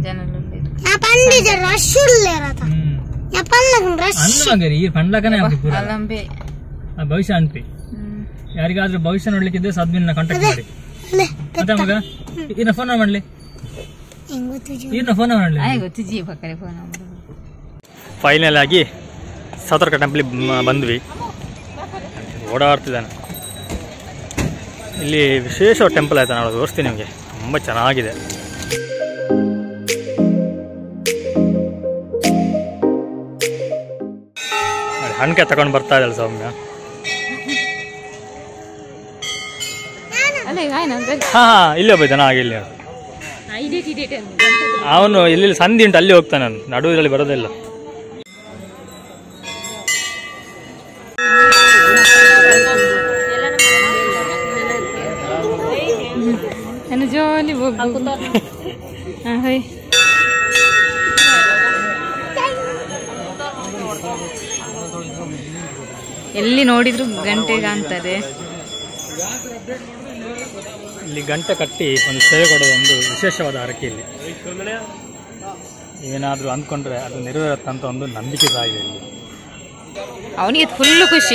ಜನలు ఉండేది ഞാൻ പണ്ട് റഷ് ഉള്ളേറാത്ത ಹ್ಮ್ ഞാൻ പണ്ട് റഷ് ಅಂದ್ ಮಗರಿ ಈ ಪಂಡ್ಲಕನೇ ಆಗ್ತಿ ಪೂರ ಅಲ್ಲಂಬೆ ಆ ಭವಿಷ್ಯ ಅನ್ಪಿ ಹ್ಮ್ ಯಾರಿಗಾದ್ರೂ ಭವಿಷ್ಯ ನೋಡ್ಲಿಕ್ಕಿದ್ರೆ ಸದ್ಮಿನ ಕಾಂಟ್ಯಾಕ್ಟ್ ಮಾಡಿ അല്ലേ ಮತ್ತೆ ಮಗ ಇನ್ನ ಫೋನ್ ಮಾಡ್ಲಿ എങ്ങോട്ട് ಇನ್ನ ಫೋನ್ ಮಾಡ್ಲಿ ಆಯ್ ಗೊತ್ತು ಜೀವ ಕರೆ ಫೋನ್ ನಂಬರ್ ಫೈನಲ್ ಆಗಿ ಸೌತರ್ಕ ಟೆಂಪಲ್ ಬಂದ್ವಿ ಓಡಾಡ್ತಿದ್ದಾನೆ ಇಲ್ಲಿ ವಿಶೇಷ ಟೆಂಪಲ್ ಆಯ್ತಾ ನಾನು ತೋರಿಸ್ತೀನಿ ನಿಮಗೆ ತುಂಬ ಚೆನ್ನಾಗಿದೆ ನೋಡಿ, ಹಣ್ಕೆ ತಗೊಂಡು ಬರ್ತಾ ಇದ್ದಾಳೆ ಸೌಮ್ಯ ಅಲ್ಲ ಈಗ ಆಯ್ನ ಅಂದ್ರೆ ಹಾ ಹಾ ಇಲ್ಲಿ ಒಬ್ಬ ಜನ ಆಗಿಲ್ಲ ಇಡೇಟ್ ಇಡೇಟ್ ಅವನು ಎಲ್ಲಿ ಸಂಧಿ ಉಂಟು ಅಲ್ಲಿ ಹೋಗ್ತಾನೆ ನಾನು ನಡುವಿನಲ್ಲಿ ಬರೋದಿಲ್ಲ ನಾನು ಜೋಲಿ ಹೋಗ್ಬೋದು ಹಾಂ ಹೈ ಎಲ್ಲಿ ನೋಡಿದ್ರು ಗಂಟೆ ಕಾಣ್ತದೆ ಇಲ್ಲಿ ಗಂಟೆ ಕಟ್ಟಿ ಒಂದು ಸೇವೆ ಕೊಡೋದು ಒಂದು ವಿಶೇಷವಾದ ಹರಕೆ ಇಲ್ಲಿ ಏನಾದರೂ ಅಂದ್ಕೊಂಡ್ರೆ ಅದು ನೆರವೇರುತ್ತಂತ ಒಂದು ನಂಬಿಕೆ ಸಹ ಇದೆ ಇಲ್ಲಿ ಅವನಿಗೆ ಫುಲ್ಲು ಖುಷಿ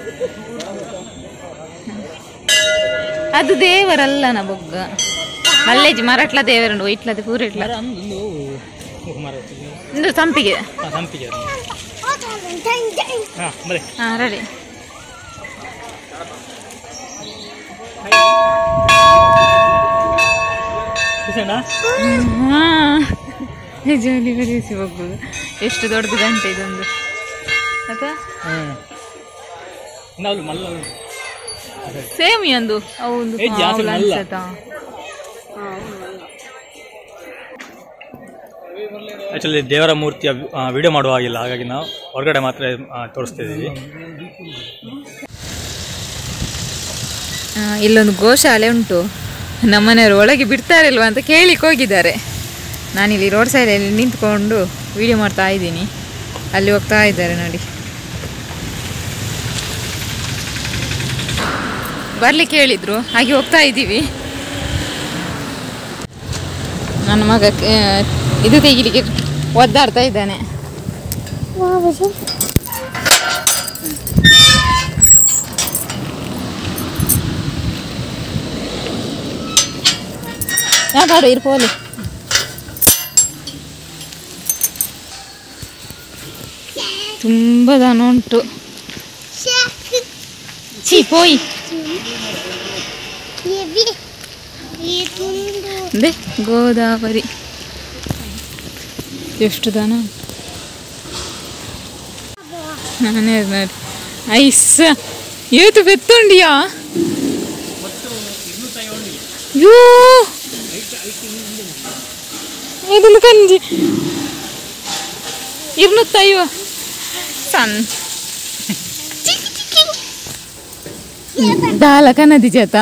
ಅದು ದೇವರಲ್ಲನ ಬೊಗ್ಗ ಮಲ್ಲೇಜ್ ಮರಟ್ಲ ದೇವರುಂಡು ಇಟ್ಲದೆ ಪೂರ ಇಟ್ಲ ಇಂದು ಸಂಪಿಗೆ ಸಂಪಿಗೆ ಹಾಂ ಬರೀ ಹಾ ರೆಡಿ ಖುಷಿನಾ ಹಾ ಜೋಲಿ ಬರೀಸಿ ಹೋಗ್ಬೋದು ಎಷ್ಟು ದೊಡ್ಡದು ಗಂಟೆ ಇದೊಂದು ಆಯ್ತಾ ಹ್ಞೂ ನಾವು ಮಲ್ಲ ಸೇಮ್ ಒಂದು ಅವು ಒಂದು ಏ, ಜಾಸ್ತಿ ಮಾವುಲ ಮಲ್ಲ. ಅನ್ಸತ್ತಾ? ಆ್ಯಕ್ಚುಲಿ ದೇವರ ಮೂರ್ತಿಯ ವಿಡಿಯೋ ಮಾಡುವ ಹಾಗಿಲ್ಲ ಹಾಗಾಗಿ ನಾವು ಹೊರಗಡೆ ಮಾತ್ರ ಆ, ತೋರಿಸ್ತಾ ಇದ್ದೀವಿ ಆ, ಇಲ್ಲೊಂದು ಗೋಶಾಲೆ ಉಂಟು ನಮ್ಮನೆಯವರು ಒಳಗೆ ಬಿಡ್ತಾರಿಲ್ವಾ ಅಂತ ಕೇಳಿಕ್ ಹೋಗಿದ್ದಾರೆ ನಾನಿಲ್ಲಿ ರೋಡ್ ಸೈಡಲ್ಲಿ ನಿಂತ್ಕೊಂಡು ವಿಡಿಯೋ ಮಾಡ್ತಾ ಇದ್ದೀನಿ ಅಲ್ಲಿ ಹೋಗ್ತಾ ಇದ್ದಾರೆ ನೋಡಿ ಬರ್ಲಿಕ್ಕೆ ಹೇಳಿದ್ರು ಹಾಗೆ ಹೋಗ್ತಾ ಇದ್ದೀವಿ ನನ್ನ ಮಗ ಆ, ಇದು ತೆಗಿಲಿಕ್ಕೆ ಒದ್ದಾಡ್ತಾ ಇದ್ದಾನೆ ಯಾಕಾಡು ಇರ್ಪೋಲಿ ತುಂಬ ದನ ಉಂಟು ಚೀ ಪೋಯಿ ಅದೇ ಗೋದಾವರಿ ಎಷ್ಟು ದನ ನಾನೇ ನೋಡಿ ಐಸ್ ಏತು ಬೆತ್ತುಂಡಿಯಾ ಯೋ ಇದೊಂದು ಕಂಜಿ ഇരുന്നൂറ്റയ്യോ സൺ ದಾಲಕ ನದಿ ಜತ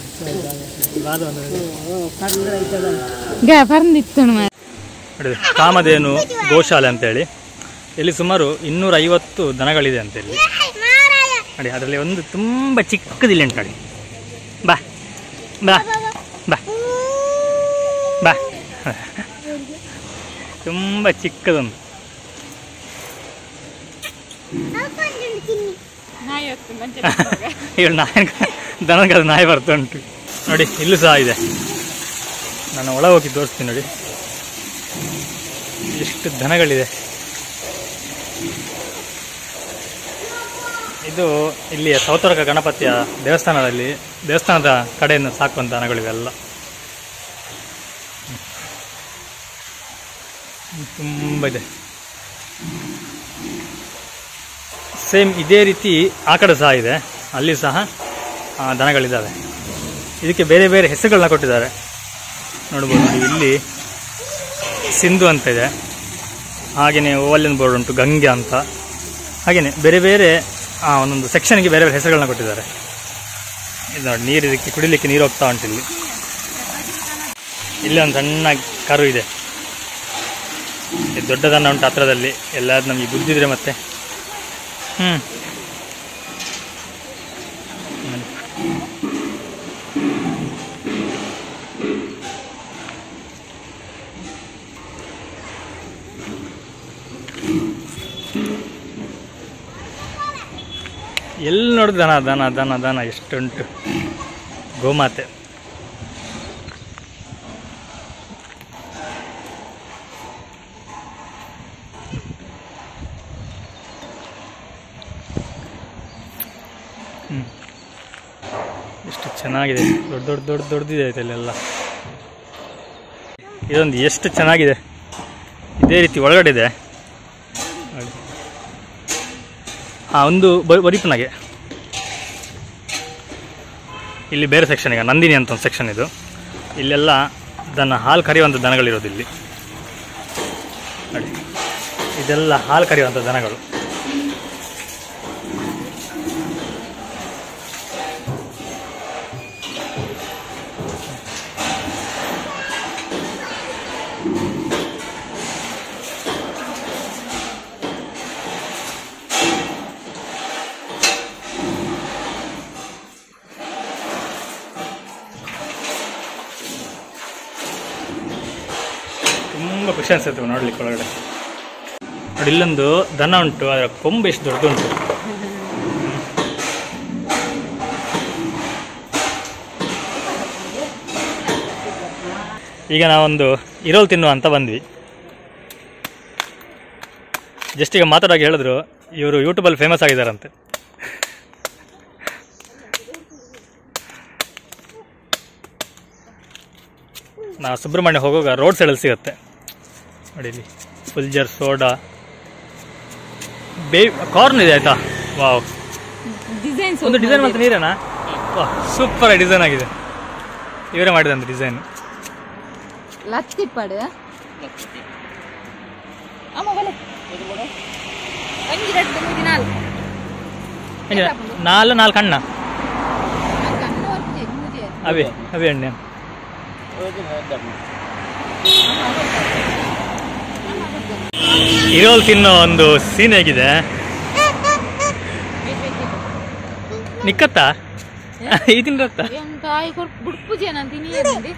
ಗ ಪರ್ಂದಿತ್ತಣ ನೋಡಿ ಕಾಮಧೇನು ಗೋಶಾಲೆ ಅಂತೇಳಿ ಇಲ್ಲಿ ಸುಮಾರು ಇನ್ನೂರ ಐವತ್ತು ದನಗಳಿದೆ ಅಂತ ಇಲ್ಲಿ ನೋಡಿ ಅದರಲ್ಲಿ ಒಂದು ತುಂಬ ಚಿಕ್ಕದಿಲ್ಲ ಉಂಟು ನೋಡಿ ಬಾ ಬಾ ಬಾ ಬಾ ತುಂಬ ಚಿಕ್ಕದೊಂದು ಇವಳು ನಾಯಿ ದನಕ್ಕೆ ಅದು ನಾಯಿ ಬರ್ತಾ ಉಂಟು ನೋಡಿ ಇಲ್ಲೂ ಸಹ ಇದೆ ನಾನು ಒಳ ಹೋಗಿ ತೋರಿಸ್ತೀನಿ ನೋಡಿ ಎಷ್ಟು ದನಗಳಿದೆ ಇದು ಇಲ್ಲಿ ಸೌತರಕ ಗಣಪತಿಯ ದೇವಸ್ಥಾನದಲ್ಲಿ ದೇವಸ್ಥಾನದ ಕಡೆಯಿಂದ ಸಾಕುವಂಥ ದನಗಳಿವೆಲ್ಲ ತುಂಬ ಇದೆ ಸೇಮ್ ಇದೇ ರೀತಿ ಆ ಕಡೆ ಸಹ ಇದೆ ಅಲ್ಲಿ ಸಹ ಆ, ದನಗಳಿದ್ದಾವೆ ಇದಕ್ಕೆ ಬೇರೆ ಬೇರೆ ಹೆಸರುಗಳನ್ನ ಕೊಟ್ಟಿದ್ದಾರೆ ನೋಡ್ಬೋದು ನೀವು ಇಲ್ಲಿ ಸಿಂಧು ಅಂತ ಇದೆ ಹಾಗೆಯೇ ಓವಲಿನ ಬೋರ್ಡ್ ಉಂಟು ಗಂಗೆ ಅಂತ ಹಾಗೆಯೇ ಬೇರೆ ಬೇರೆ ಆ, ಒಂದೊಂದು ಸೆಕ್ಷನ್ಗೆ ಬೇರೆ ಬೇರೆ ಹೆಸರುಗಳನ್ನ ಕೊಟ್ಟಿದ್ದಾರೆ ಇದು ನೋಡಿ ನೀರು ಇದಕ್ಕೆ ಕುಡಿಲಿಕ್ಕೆ ನೀರು ಹೋಗ್ತಾ ಉಂಟು ಇಲ್ಲಿ ಇಲ್ಲಿ ಒಂದು ಸಣ್ಣ ಕರು ಇದೆ ಇದು ದೊಡ್ಡದನ್ನ ಉಂಟು ಹತ್ರದಲ್ಲಿ ಎಲ್ಲ ನಮಗೆ ಬುದ್ಧಿದ್ರೆ ಮತ್ತೆ ಹ್ಞೂ ಎಲ್ಲಿ ನೋಡಿದ್ರು ದನ ದನ ದನ ದನ ಎಷ್ಟುಂಟು ಗೋಮಾತೆ ಹ್ಮ್. ಎಷ್ಟು ಚೆನ್ನಾಗಿದೆ ದೊಡ್ಡ ದೊಡ್ಡ ದೊಡ್ಡ ದೊಡ್ಡದಿದೆ ಆಯ್ತು ಇಲ್ಲೆಲ್ಲ ಇದೊಂದು ಎಷ್ಟು ಚೆನ್ನಾಗಿದೆ ಇದೇ ರೀತಿ ಒಳಗಡೆ ಇದೆ ನೋಡಿ. ಹಾಂ ಒಂದು ಬ- ಬರಿಪನಾಗೆ ಇಲ್ಲಿ ಬೇರೆ ಸೆಕ್ಷನ್ ಈಗ ನಂದಿನಿ ಅಂತ ಒಂದು ಸೆಕ್ಷನ್ ಇದು ಇಲ್ಲೆಲ್ಲ ದನ ಹಾಲು ಕರೆಯುವಂಥ ದನಗಳಿರೋದು ಇಲ್ಲಿ ನೋಡಿ ಇದೆಲ್ಲ ಹಾಲು ಕರೆಯುವಂಥ ದನಗಳು ತುಂಬ ಖುಷಿ ಅನ್ಸುತ್ತೆ ನೋಡ್ಲಿಕ್ಕೆ ಒಳಗಡೆ ನೋಡಿ ಇಲ್ಲೊಂದು ದನ ಉಂಟು ಅದರ ಕೊಂಬು ಎಷ್ಟು ದೊಡ್ಡದುಂಟು ಈಗ ನಾವೊಂದು ಇರೋಲ್ ತಿನ್ನುವ ಅಂತ ಬಂದ್ವಿ ಜಸ್ಟ್ ಈಗ ಮಾತಾಡೋಕೆ ಹೇಳಿದ್ರು ಇವರು ಯೂಟ್ಯೂಬಲ್ಲಿ ಫೇಮಸ್ ಆಗಿದ್ದಾರಂತೆ ನಾವು ಸುಬ್ರಹ್ಮಣ್ಯ ಹೋಗುವಾಗ ರೋಡ್ ಸೈಡಲ್ಲಿ ಸಿಗುತ್ತೆ ನೋಡಿ ಇಲ್ಲಿ ಫುಲ್ಜರ್ ಸೋಡಾ ಬೇ ಕಾರ್ನ್ ಇದೆ ಆಯ್ತಾ ವಾವ್ ಡಿಸೈನ್ಸ್ ಒಂದು ಡಿಸೈನ್ ಮತ್ತೆ ನೀರೇನಾ ವಾಹ್ ಸೂಪರ್ ಡಿಸೈನ್ ಆಗಿದೆ ಇವರೇ ಮಾಡಿದಂತ ಡಿಸೈನ್ ಲತ್ತಿಪ್ಪಡು ಅಮ್ಮ ಬಲೆ ಒಂಜಿ ರಡ್ಡು ಮೂಜಿ ನಾಲ್ಕು ನಾಲ್ ನಾಲ್ಕು ಹಣ್ಣ ನಾಲ್ಕು ಅನ್ನ ಹೊರ್ತಿ, ಮೂಜಿ. ಅವೇ ಅವೇ ಹಣ್ಣೆ ಇರೋಲ್ ತಿನ್ನೋ ಒಂದು ಸೀನ್ ಹೇಗಿದೆ ನಿಕ್ಕತ್ತಾ ಈ ತಿಂದತ್ತ ಎಂತ ಆಯ್ ಕೊರ್ ಬುಡ್ಪುಜೆ ನಾನು ತಿನ್ನಿಯದಂడి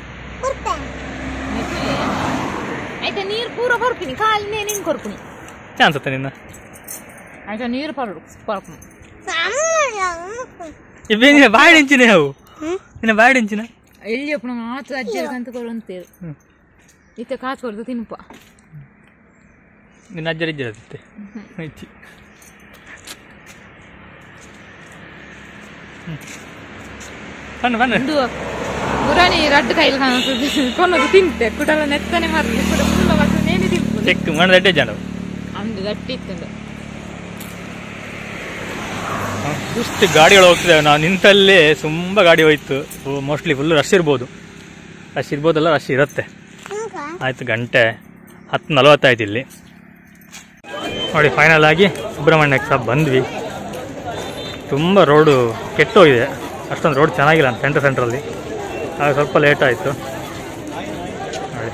అయితే ನೀರು ಪೂರ ಬರ್ತೀನಿ ಕಾಲಿನೇ ನಿನ್ ಕೊರ್ಪುನಿ ಅನ್ಸುತ್ತೆ ನಿನ್ನ అయితే ನೀರು ಪರಡು ಪರ್ಪುನಿ ಇವೇನಿನ ಬಾಡಿಂಚಿನ ಅವು ನಿನ್ನ ಬಾಡಿಂಚಿನ ಎಲ್ಲಿ ಅಪ್ಪ ನಮ್ಮ ಆತು ಅಜ್ಜಿ ಕಂತ ಕೊಡು ಅಂತೇಳಿ ಹ್ಮ್. ಇತ್ತೆ ಕಾಚು ಕೊಡ್ದು ತಿನ್ಪ ನಿನ್ನ ಅಜ್ಜರ ಇಜ್ಜರತ್ತೆ ಇಚ್ಚಿ ಬಣ್ಣ ಬಣ್ಣ ಒಂದು ಪುರಾಣಿ ರಡ್ಡು ಕೈಲಿ ಕಾಣುತ್ತದೆ ಕೊನ್ನದು ತಿಂತೆ ಕುಡಲ ನೆತ್ತನೆ ಮಾರ್ಲಿ ಕುಡ ಫುಲ್ಲ ಬಸ್ ನೇನೆ ತಿಂಪು ಚೆಕ್ ಮಣ್ಣ ದಡ್ಡೆ ಜಾಣ ಅಂದು ಗಟ್ಟಿ ಇತ್ತಂದು ಇಷ್ಟು ಗಾಡಿಗಳು ಹೋಗ್ತಿದ್ದಾವೆ ನಾವು ನಿಂತಲ್ಲೇ ತುಂಬ ಗಾಡಿ ಹೋಯ್ತು ಮೋಸ್ಟ್ಲಿ ಫುಲ್ ರಶ್ ಇರ್ಬೋದು ರಶ್ ಇರ್ಬೋದಲ್ಲ ರಶ್ ಇರುತ್ತೆ ಆಯ್ತು ಗಂಟೆ ಹತ್ತು ನಲವತ್ತಾಯ್ತು ಇಲ್ಲಿ ನೋಡಿ ಫೈನಲ್ ಆಗಿ ಸುಬ್ರಹ್ಮಣ್ಯಕ್ಕೆ ಸಹ ಬಂದ್ವಿ ತುಂಬ ರೋಡು ಕೆಟ್ಟೋಗಿದೆ ಅಷ್ಟೊಂದು ರೋಡ್ ಚೆನ್ನಾಗಿಲ್ಲ ಅಂತ ಸೆಂಟ್ರ್ ಸೆಂಟ್ರಲ್ಲಿ ಆಗ ಸ್ವಲ್ಪ ಲೇಟ್ ಆಯಿತು ನೋಡಿ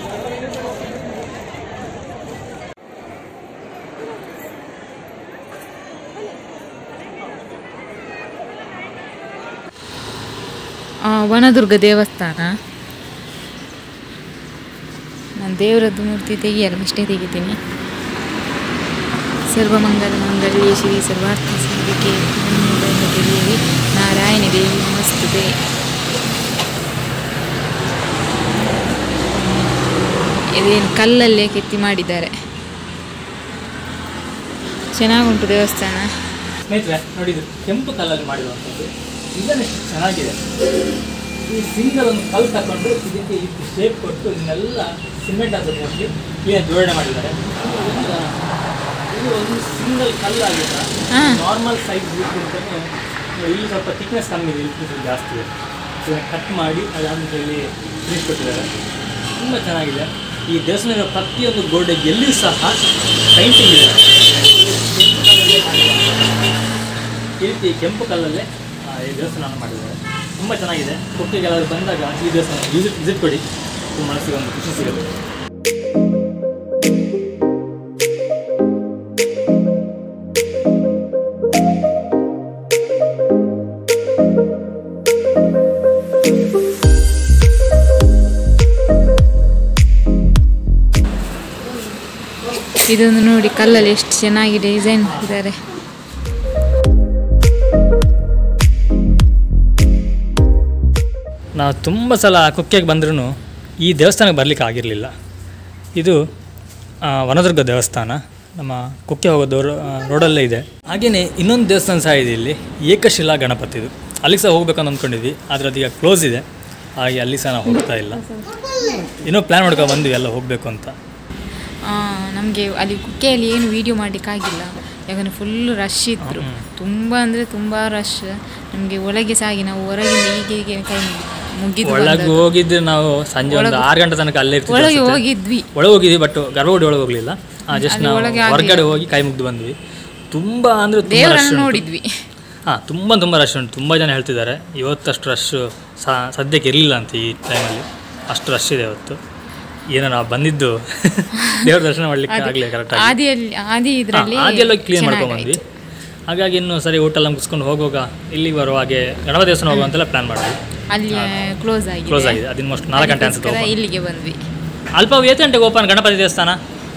ವನದುರ್ಗ ದೇವಸ್ಥಾನ ನಾನು ದೇವರದ್ದು ಮೂರ್ತಿ ತೆಗಿಯಲ್ಲ ಅಷ್ಟೇ ತೆಗಿತೀನಿ ಸರ್ವಮಂಗಲ ಮಂಗಲ್ಯೇ ಶ್ರೀ ಸರ್ವಾರ್ಥ ಸಾಧಿಕೆ ದೇವಿ ನಾರಾಯಣ ದೇವಿ ನಮಸ್ತುತೆ ಇದೇನು ಕಲ್ಲಲ್ಲೇ ಕೆತ್ತಿ ಮಾಡಿದ್ದಾರೆ ಚೆನ್ನಾಗುಂಟು ದೇವಸ್ಥಾನ ಸ್ನೇಹಿತರೆ ನೋಡಿ ಇದು ಕೆಂಪು ಕಲ್ಲಲ್ಲಿ ಮಾಡಿರುವಂಥದ್ದು ಇದನ್ನೆಷ್ಟು ಚೆನ್ನಾಗಿದೆ ಈ ಸಿಂಗಲ್ ಒಂದು ಕಲ್ಲು ತಗೊಂಡು ಇದಕ್ಕೆ ಇಷ್ಟು ಶೇಪ್ ಕೊಟ್ಟು ಇದನ್ನೆಲ್ಲ ಸಿಮೆಂಟ್ ಹಾಕೋದು ಮೋಸ್ಟ್ಲಿ ಕ್ಲೀನ್ ಜೋಡಣೆ ಮಾಡಿದ್ದಾರೆ ಇದು ಒಂದು ಸಿಂಗಲ್ ಕಲ್ಲಾಗಿದೆ ಹಾ. ನಾರ್ಮಲ್ ಸೈಜ್ ಅಂತಲೇ ಇಲ್ಲಿ ಸ್ವಲ್ಪ ಥಿಕ್ನೆಸ್ ಕಮ್ಮಿ ಇದೆ ಇಲ್ಲಿ ಸ್ವಲ್ಪ ಜಾಸ್ತಿ ಇದೆ ಇದನ್ನು ಕಟ್ ಮಾಡಿ ಅದಾದ್ಮೇಲೆ ಇಲ್ಲಿ ಫಿನಿಶ್ ಕೊಟ್ಟಿದ್ದಾರೆ ತುಂಬ ಚೆನ್ನಾಗಿದೆ ಈ ದೇವಸ್ಥಾನದ ಪ್ರತಿಯೊಂದು ಗೋಡೆಗೆ ಎಲ್ಲಿಯೂ ಸಹ ಪೈಂಟಿಂಗ್ ಇದೆ ಈ ರೀತಿ ಕೆಂಪು ಕಲ್ಲಲ್ಲೇ ಆ, ಈ ದೇವಸ್ಥಾನ ಮಾಡಿದ್ದಾರೆ ತುಂಬ ಚೆನ್ನಾಗಿದೆ ಕೊಕ್ಕಿಗೆಲ್ಲಾದ್ರೂ ಬಂದಾಗ ಈ ದೇವಸ್ಥಾನ ವಿಸಿಟ್ ವಿಸಿಟ್ ಕೊಡಿ ನಿಮ್ಮ ಮನಸ್ಸಿಗೆ ಒಂದು ಖುಷಿ ಸಿಗುತ್ತೆ ಇದೊಂದು ನೋಡಿ ಕಲ್ಲಲ್ಲಿ ಎಷ್ಟು ಚೆನ್ನಾಗಿ ಡಿಸೈನ್ ಇದ್ದಾರೆ ನಾವು ತುಂಬ ಸಲ ಕುಕ್ಕೆಗೆ ಬಂದ್ರೂ ಈ ದೇವಸ್ಥಾನಕ್ಕೆ ಬರಲಿಕ್ಕೆ ಆಗಿರಲಿಲ್ಲ ಇದು ಆ, ವನದುರ್ಗ ದೇವಸ್ಥಾನ ನಮ್ಮ ಕುಕ್ಕೆ ಹೋಗೋ ದೂರ ರೋಡಲ್ಲೇ ಇದೆ ಹಾಗೆಯೇ ಇನ್ನೊಂದು ದೇವಸ್ಥಾನ ಸಹ ಇದೆ ಇಲ್ಲಿ ಏಕಶಿಲಾ ಗಣಪತಿದು ಅಲ್ಲಿಗೆ ಸಹ ಹೋಗ್ಬೇಕಂತ ಅಂದ್ಕೊಂಡಿದ್ವಿ ಆದರೆ ಅದೀಗ ಕ್ಲೋಸ್ ಇದೆ ಹಾಗೆ ಅಲ್ಲಿ ಸಹ ನಾವು ಹೋಗ್ತಾ ಇಲ್ಲ ಇನ್ನೂ ಪ್ಲ್ಯಾನ್ ಮಾಡ್ಕೊಂಡು ಬಂದ್ವಿ ಎಲ್ಲ ಹೋಗಬೇಕು ಅಂತ ನಮಗೆ ಅಲ್ಲಿ ಕುಕ್ಕೆಯಲ್ಲಿ ಏನು ವೀಡಿಯೋ ಮಾಡಲಿಕ್ಕಾಗಿಲ್ಲ ಯಾಕಂದರೆ ಫುಲ್ ರಶ್ ಇದ್ರು ತುಂಬ ಅಂದರೆ ತುಂಬ ರಶ್ ನಮಗೆ ಒಳಗೆ ಸಾಗಿ ನಾವು ಹೊರಗಿಂದ ಹೀಗೆ ಹೀಗೆ ಕೈ ಮುಗಿದು ಒಳಗೆ ಹೋಗಿದ್ದು ನಾವು ಸಂಜೆ ಒಂದು ಆರು ಗಂಟೆ ತನಕ ಅಲ್ಲೇ ಇರ್ತೀವಿ ಒಳಗೆ ಅನ್ಸುತ್ತೆ. ಹೋಗಿದ್ವಿ ಒಳಗೆ ಹೋಗಿದ್ವಿ ಬಟ್ ಗರ್ಭಗುಡಿ ಒಳಗೆ ಹೋಗಲಿಲ್ಲ ಜಸ್ಟ್ ಅಲ್ಲಿ ನಾವು ಒಳಗೆ ಆಗ್ಲಿಲ್ಲ. ಹೊರಗಡೆ ಹೋಗಿ ಕೈ ಮುಗ್ದು ಬಂದ್ವಿ ತುಂಬ ಅಂದರೆ ತುಂಬ ರಶ್ ದೇವರನ್ನು ಉಂಟು ನೋಡಿದ್ವಿ ಹಾಂ ತುಂಬ ತುಂಬ ರಶ್ ಉಂಟು ತುಂಬ ಜನ ಹೇಳ್ತಿದ್ದಾರೆ ಇವತ್ತಷ್ಟು ರಶ್ ಸದ್ಯಕ್ಕೆ ಇರಲಿಲ್ಲ ಅಂತ ಈ ಟೈಮಲ್ಲಿ ಅಷ್ಟು ರಶ್ ಇದೆ ಇವತ್ತು ಏನೋ ನಾವು ಬಂದಿದ್ದು ದೇವ್ರ ದರ್ಶನ ಮಾಡಲಿಕ್ಕೆ ಆಗಲಿ ಕರೆಕ್ಟಾಗಿ ಆದಿಯಲ್ಲಿ ಆದಿ ಇದರಲ್ಲಿ ಆದಿಯೆಲ್ಲ ಕ್ಲೀನ್ ಮಾಡ್ಕೊಂಡ್ಬಂದ್ವಿ ಹಾಗಾಗಿ ಇನ್ನು ಸರಿ ಊಟೆಲ್ಲ ಮುಗಿಸ್ಕೊಂಡು ಹೋಗುವಾಗ ಇಲ್ಲಿಗೆ ಬರುವ ಹಾಗೆ ಗಣಪತಿ ದೇವಸ್ಥಾನ ಹೋಗುವಂತೆಲ್ಲ ಪ್ಲ್ಯಾನ್ ಮಾಡಿದ್ವಿ ಅಲ್ಲಿ ಕ್ಲೋಸ್ ಆಗಿದೆ ಕ್ಲೋಸ್ ಆಗಿದೆ ಅದು ಮೋಸ್ಟ್ ನಾಲ್ಕು ಗಂಟೆ ಅನ್ಸುತ್ತೆ ಅದಕ್ಕೋಸ್ಕರ open. ಇಲ್ಲಿಗೆ ಬಂದ್ವಿ ಅಲ್ಪ ಎಷ್ಟು ಗಂಟೆಗೆ ಓಪನ್ ಗಣಪತಿ ದೇವಸ್ಥಾನ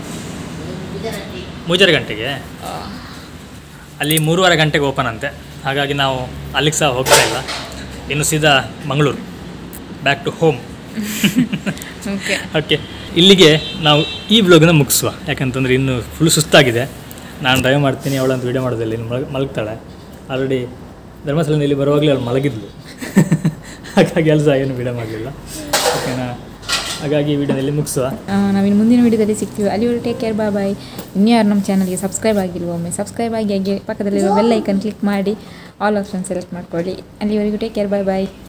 ಮೂಜರ ಗಂಟೆಗೆ ಅಲ್ಲಿ ಮೂರುವರೆ ಗಂಟೆಗೆ ಓಪನ್ ಅಂತೆ ಹಾಗಾಗಿ ನಾವು ಅಲ್ಲಿಗೆ ಸಹ ಹೋಗ್ತಾ ಇಲ್ಲ ಇನ್ನು ಸೀದಾ Mangaluru back to home okay okay ಇಲ್ಲಿಗೆ ನಾವು ಈ ಬ್ಲಾಗನ್ನು ಮುಗಿಸುವ ಯಾಕಂತಂದರೆ ಇನ್ನು ಫುಲ್ ಸುಸ್ತಾಗಿದೆ ನಾನು ಡ್ರೈವ್ ಮಾಡ್ತೀನಿ ಅವಳಂತ ವೀಡಿಯೋ ಮಾಡೋದಿಲ್ಲ ಇನ್ನು ಮಲಗ್ ಮಲಗ್ತಾಳೆ ಆಲ್ರೆಡಿ ಧರ್ಮಸ್ಥಳದಿಂದ ಇಲ್ಲಿ ಬರುವಾಗಲೇ ಅವಳು ಮಲಗಿದ್ಲು ಹಾಗಾಗಿ ಅಲ್ಲಿ ಸಹ ಏನು ವೀಡಿಯೋ ಮಾಡಲಿಲ್ಲ ಓಕೆನಾ ಹಾಗಾಗಿ ಈ ವಿಡಿಯೋದಲ್ಲಿ ಮುಗಿಸುವ ನಾವಿನ್ನು ಮುಂದಿನ ವಿಡಿಯೋದಲ್ಲಿ ಸಿಗ್ತೀವಿ ಅಲ್ಲಿವರೆಗೆ ಟೇಕ್ ಕೇರ್ ಬಾಯ್ ಬಾಯ್ ಇನ್ಯಾರು ನಮ್ಮ ಚಾನಲ್ಗೆ ಸಬ್ಸ್ಕ್ರೈಬ್ ಆಗಿಲ್ವ ಒಮ್ಮೆ ಸಬ್ಸ್ಕ್ರೈಬ್ ಆಗಿ ಹಾಗೆ ಪಕ್ಕದಲ್ಲಿರೋ ಬೆಲ್ ಐಕನ್ ಕ್ಲಿಕ್ ಮಾಡಿ ಆಲ್ ಆಪ್ಷನ್ ಸೆಲೆಕ್ಟ್ ಮಾಡ್ಕೊಳ್ಳಿ ಅಲ್ಲಿವರೆಗೂ ಟೇಕ್ ಕೇರ್ ಬಾಯ್ ಬಾಯ್